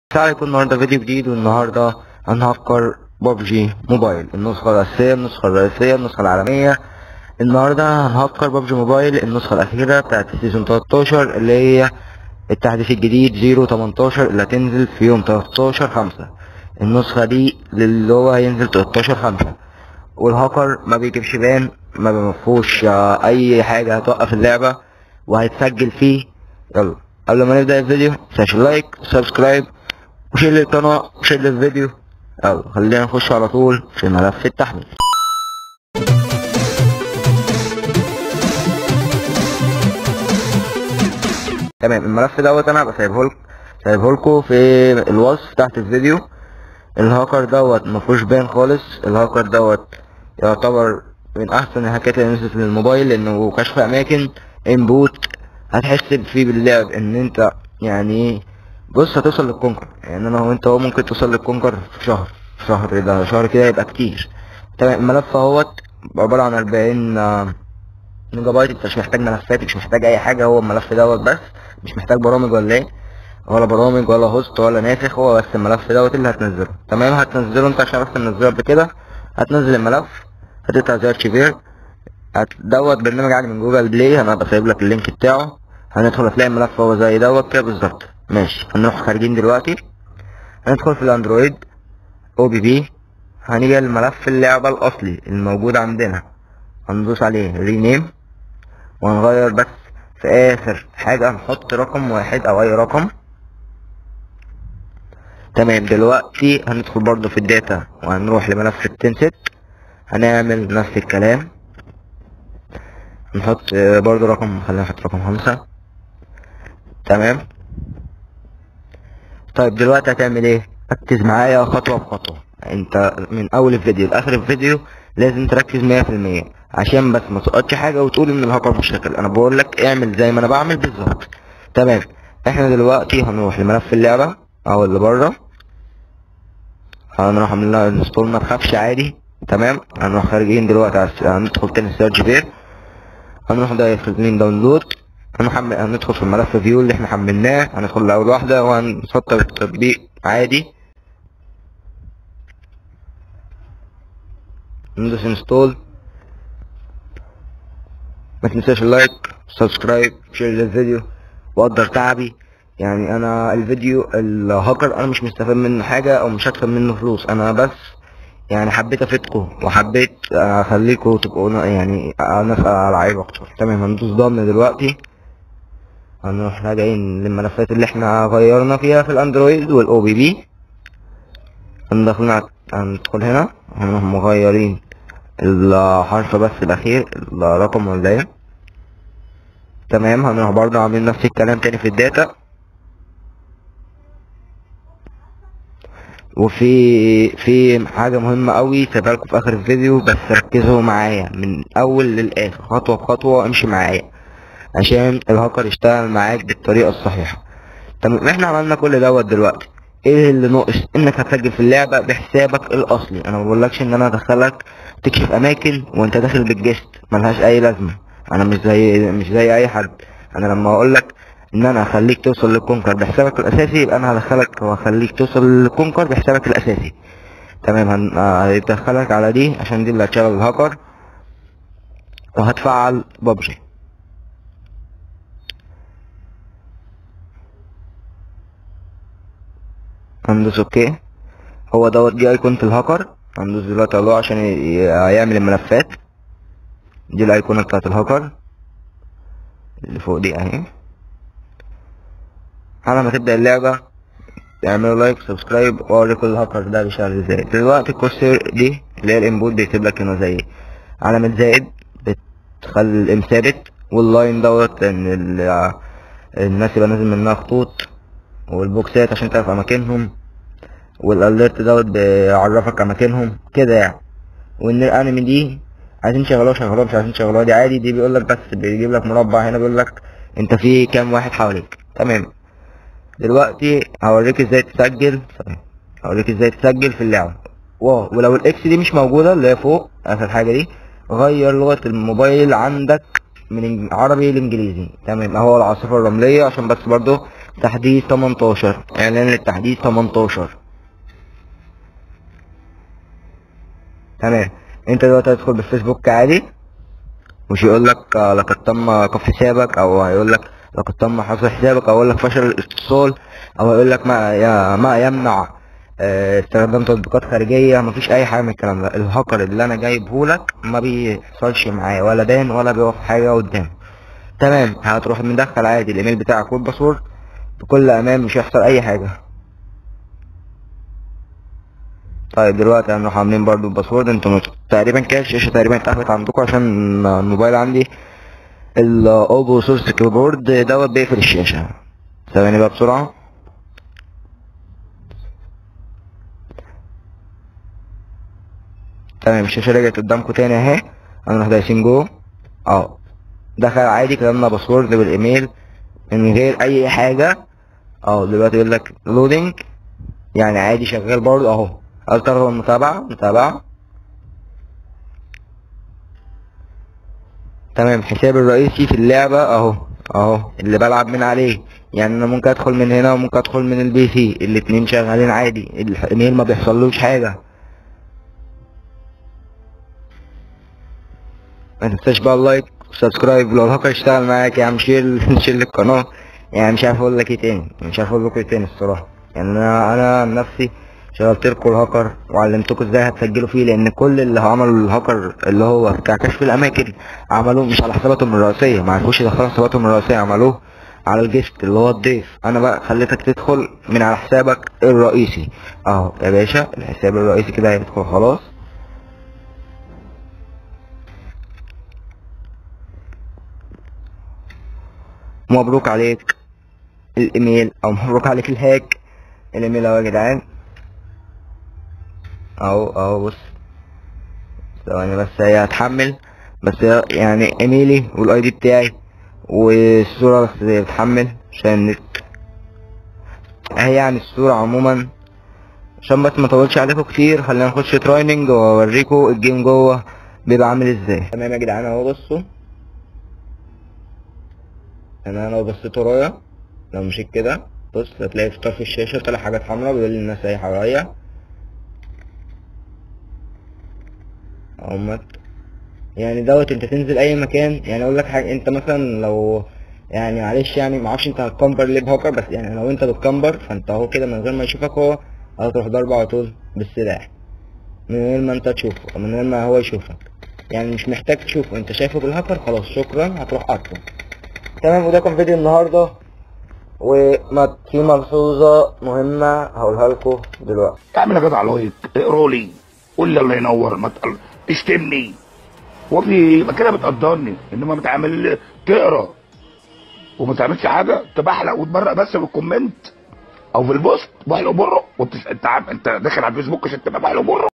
السلام عليكم النهارده فيديو جديد والنهارده هنهكر ببجي موبايل النسخة الأساسية النسخة الرئيسية النسخة العالمية النهارده هنهكر ببجي موبايل النسخة الأخيرة بتاعت سيزون 13 اللي هي التحديث الجديد 018 اللي هتنزل في يوم 13 5 النسخة دي اللي هو هينزل 13 5 والهاكر ما بيجيبش بان ما مفهوش آه، أي حاجة هتوقف اللعبة وهيتسجل فيه يلا قبل ما نبدأ الفيديو متنساش لايك وسبسكرايب وشير للقناة وشير للفيديو يلا خلينا نخش على طول في ملف التحميل تمام الملف دوت انا هبقى سايبه لكم سايبه لكم في الوصف تحت الفيديو الهاكر دوت مفهوش بان خالص الهاكر دوت يعتبر من احسن الهاكات اللي نزلت للموبايل لانه كشف اماكن انبوت هتحس فيه باللعب ان انت يعني بص هتوصل للكونكر يعني انا وانت هو ممكن توصل للكونكر في شهر شهر ده شهر كده يبقى كتير تمام الملف اهوت عبارة عن 40 آه، ميجا بايت انت مش محتاج ملفات مش محتاج اي حاجة هو الملف دوت بس مش محتاج برامج ولا ايه ولا برامج ولا هوست ولا ناسخ هو بس الملف دوت اللي هتنزله تمام هتنزله انت عشان بس تنزله قبل كده هتنزل الملف هتقطع زي ارشيفير هت- دوت برنامج عادي من جوجل بلاي انا هبقى سايب لك اللينك بتاعه هندخل هتلاقي الملف هو زي دوت كده بالظبط ماشي هنروح خارجين دلوقتي هندخل في الاندرويد او بي بي هنيجي لملف اللعبة الاصلي الموجود عندنا هندوس عليه رينيم وهنغير بس في اخر حاجة هنحط رقم واحد او اي رقم تمام دلوقتي هندخل برضو في الداتا وهنروح لملف التنسيت هنعمل نفس الكلام نحط آه، برضو رقم خلينا نحط رقم خمسة تمام طيب دلوقتي هتعمل ايه ركز معايا خطوة بخطوة انت من اول الفيديو لاخر الفيديو لازم تركز مية في المية عشان بس ما تسقطش حاجة وتقول ان الهاكر مشتغل انا بقول لك اعمل زي ما انا بعمل بالظبط تمام احنا دلوقتي هنروح لملف اللعبة او اللي بره هنروح عاملين لها انستول ما تخافش عادي تمام هنروح خارجين دلوقتي على الس- هندخل تاني سيرش بير هنروح داخلين داونلود هنحمل هندخل في الملف فيو اللي احنا حملناه هندخل لأول واحدة وهنسطب التطبيق عادي ندوس انستول ما تنساش اللايك سبسكرايب شير للفيديو وقدر تعبي يعني انا الفيديو الهاكر انا مش مستفاد منه حاجة او مش هكسب منه فلوس انا بس يعني حبيت افيدكم وحبيت اخليكم تبقوا نا- يعني ناس العاب اكتر تمام هندوس ضمن دلوقتي هنروح راجعين للملفات اللي احنا غيرنا فيها في الاندرويد والاو بي بي هندخل هندخل هنا هنروح مغيرين الحرف بس الاخير الرقم ولا ايه تمام هنروح برضه عاملين نفس الكلام تاني في الداتا وفي في حاجة مهمة قوي سيبها لكم في اخر الفيديو بس ركزوا معايا من اول للاخر خطوة بخطوة امشي معايا عشان الهاكر يشتغل معاك بالطريقة الصحيحة تمام احنا عملنا كل دوت دلوقتي ايه اللي ناقص انك هتسجل في اللعبة بحسابك الاصلي انا ما بقولكش ان انا ادخلك تكشف اماكن وانت داخل بالجست ملهاش اي لازمة انا مش زي مش زي اي حد انا لما اقولك ان انا هخليك توصل للكونكر بحسابك الاساسي يبقى انا هدخلك وهخليك توصل للكونكر بحسابك الاساسي تمام هن- هيدخلك على دي عشان دي اللي هتشغل الهاكر وهتفعل ببجي هندوس اوكي هو دوت دي ايقونة الهاكر هندوس دلوقتي عليه عشان ي- يعمل الملفات دي الايقونة بتاعت الهاكر اللي فوق دي اهي على ما تبدأ اللعبة اعملوا لايك سبسكرايب واوريكم الهاكر ده بيشتغل ازاي دلوقتي الكورسير دي اللي هي الانبوت بيكتب لك هنا زي علامة زائد بتخلي الام ثابت واللاين دوت ان ال- الناس يبقى نازل منها خطوط والبوكسات عشان تعرف اماكنهم والاليرت دوت بيعرفك اماكنهم كده يعني وان الانمي دي عايزين شغلوها شغلوها مش عايزين شغلوها دي عادي دي بيقول لك بس بيجيب لك مربع هنا بيقول لك انت في كام واحد حواليك تمام دلوقتي هوريك ازاي تسجل ثانية. هوريك ازاي تسجل في اللعبة واو ولو الاكس دي مش موجودة اللي هي فوق اخر حاجة دي غير لغة الموبايل عندك من إنج- عربي لانجليزي تمام اهو العاصفة الرملية عشان بس برضو تحديث 18 اعلان للتحديث 18 تمام انت دلوقتي هتدخل بالفيسبوك عادي مش يقول لك آه، لقد تم قف حسابك او هيقول لك لقد تم حصر حسابك او يقول لك فشل الاتصال او يقول لك ما يا ما يمنع آه، استخدام تطبيقات خارجيه مفيش اي حاجه من الكلام ده الهاكر اللي انا جايبه لك ما بيحصلش معاه ولا بان ولا بيقف حاجه قدامه تمام هتروح مدخل عادي الايميل بتاعك والباسورد بكل امان مش هيحصل اي حاجه طيب دلوقتي هنروح عاملين برضو الباسورد انتوا مت- تقريبا كده الشاشة تقريبا اتقفلت عندكم عشان الموبايل عندي الاوبو سورس كيبورد دوت بيقفل الشاشة ثواني بقى بسرعة تمام الشاشة رجعت قدامكم تاني اهي هنروح دايسين جو اه دخل عادي كتبنا باسورد بالايميل من غير اي حاجة اه دلوقتي يقول لك لودينج يعني عادي شغال برضه اهو هل ترغب المتابعة متابعة تمام حسابي الرئيسي في اللعبة اهو اهو اللي بلعب من عليه يعني انا ممكن ادخل من هنا وممكن ادخل من البي سي الاتنين شغالين عادي الايميل ما بيحصلوش حاجة ما تنساش بقى اللايك وسبسكرايب لو الهاكر اشتغل معاك يا عم شير شير القناة يعني مش عارف اقول لك ايه تاني مش عارف اقول لكم ايه تاني الصراحة يعني انا انا عن نفسي شغلت لكم الهاكر وعلمتكم ازاي هتسجلوا فيه لان كل اللي عملوا الهاكر اللي هو بتاع كشف الاماكن عملوه مش على حساباتهم الرئيسية ما عرفوش يدخلوا حساباتهم الرئيسية عملوه على الجست اللي هو الضيف انا بقى خليتك تدخل من على حسابك الرئيسي اهو يا باشا الحساب الرئيسي كده هيدخل خلاص مبروك عليك الايميل او مبروك عليك الهاك الايميل اهو يا جدعان اهو اهو بص ثواني بس هي هتحمل بس هي يعني ايميلي والاي دي بتاعي والصورة بس بتحمل عشان النت اهي يعني الصورة عموما عشان بس ما اطولش عليكم كتير خلينا نخش ترايننج واوريكم الجيم جوه بيبقى عامل ازاي تمام يا جدعان اهو بصوا انا انا لو بصيت ورايا لو مشيت كده بص هتلاقي في طرف الشاشة طلع حاجات حمراء بيقول للناس اي حواليا اهمت يعني دوت انت تنزل اي مكان يعني اقول لك حاجة انت مثلا لو يعني معلش يعني معرفش انت هتكمبر ليه بهاكر بس يعني لو انت بتكمبر فانت اهو كده من غير ما يشوفك هو هتروح ضربه على طول بالسلاح من غير ما انت تشوفه او من غير ما هو يشوفك يعني مش محتاج تشوفه انت شايفه بالهاكر خلاص شكرا هتروح قاطعه تمام وده كان فيديو النهارده وما في ملحوظة مهمة هقولها لكم دلوقتي اعمل يا جدع لايك اقرا لي قول لي الله ينور ما تقل... تشتمني هو في يبقى كده بتقدرني انما بتعمل تقرا وما تعملش حاجه تبحلق وتبرق بس بالكومنت او في البوست بحلق بره وانت انت عارف انت داخل على الفيسبوك عشان تبقى بحلق بره